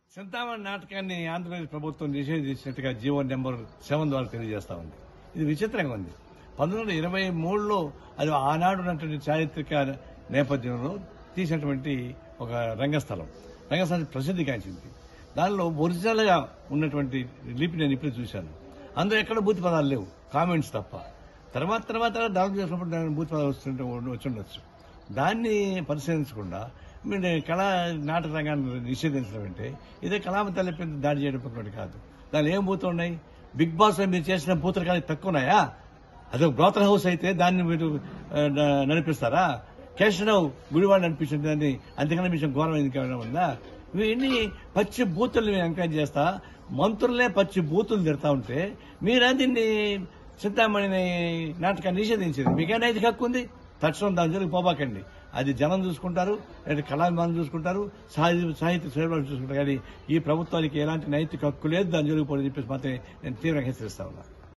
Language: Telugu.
చింతామణి నాటకాన్ని ఆంధ్రప్రదేశ్ ప్రభుత్వం నిషేధించినట్టుగా జీవో నెంబర్ సెవెన్ ద్వారా తెలియజేస్తా ఉంది ఇది విచిత్రంగా ఉంది పంతొమ్మిది వందల ఇరవై మూడులో అది ఆనాడు ఉన్నటువంటి చారిత్రక నేపథ్యంలో తీసినటువంటి ఒక రంగస్థలం రంగస్థలం ప్రసిద్ధిగాంచింది దానిలో ఒరిజినల్ గా ఉన్నటువంటి లిపి నేను ఇప్పుడు చూశాను అందులో ఎక్కడ బూతి పదాలు లేవు కామెంట్స్ తప్ప తర్వాత తర్వాత డెవలప్ చేసినప్పుడు దాని బూతి పదాలు వస్తుంటే వచ్చి ఉండొచ్చు దాన్ని పరిశీలించకుండా మీరు కళా నాటక రంగాన్ని నిషేధించడం అంటే ఇదే కళామ తల్లిపై దాడి చేయడం ఒకటి కాదు దానిలో ఏం బూతులు ఉన్నాయి బిగ్ బాస్ లో మీరు చేసిన బూతులు కానీ తక్కువ ఉన్నాయా అదే బ్రోతల్ హౌస్ అయితే దాన్ని మీరు ఆ, న- నడిపిస్తారా కేశవరావు గుడివాడు నడిపించిన దాన్ని అంతకన్నా విషయం ఘోరమైంది కావడం ఉందా ఇవన్నీ పచ్చి బూతుల్ని ఎంకరేజ్ చేస్తా మంత్రులే పచ్చి బూతులు తిడతా ఉంటే మీరా దీన్ని చింతామణిని నాటకాన్ని నిషేధించింది మీకే నైతిక హక్కు ఉంది తక్షణం దాని జోలికి పోబాకండి అది జనం చూసుకుంటారు లేదా కళాభిమానులు చూసుకుంటారు సాహిత్య సాహిత్య సేవలు చూసుకుంటారు కానీ ఈ ప్రభుత్వానికి ఎలాంటి నైతిక హక్కు లేదు దాని జోలికి పోని చెప్పేసి మాత్రమే నేను తీవ్రంగా హెచ్చరిస్తా ఉన్నా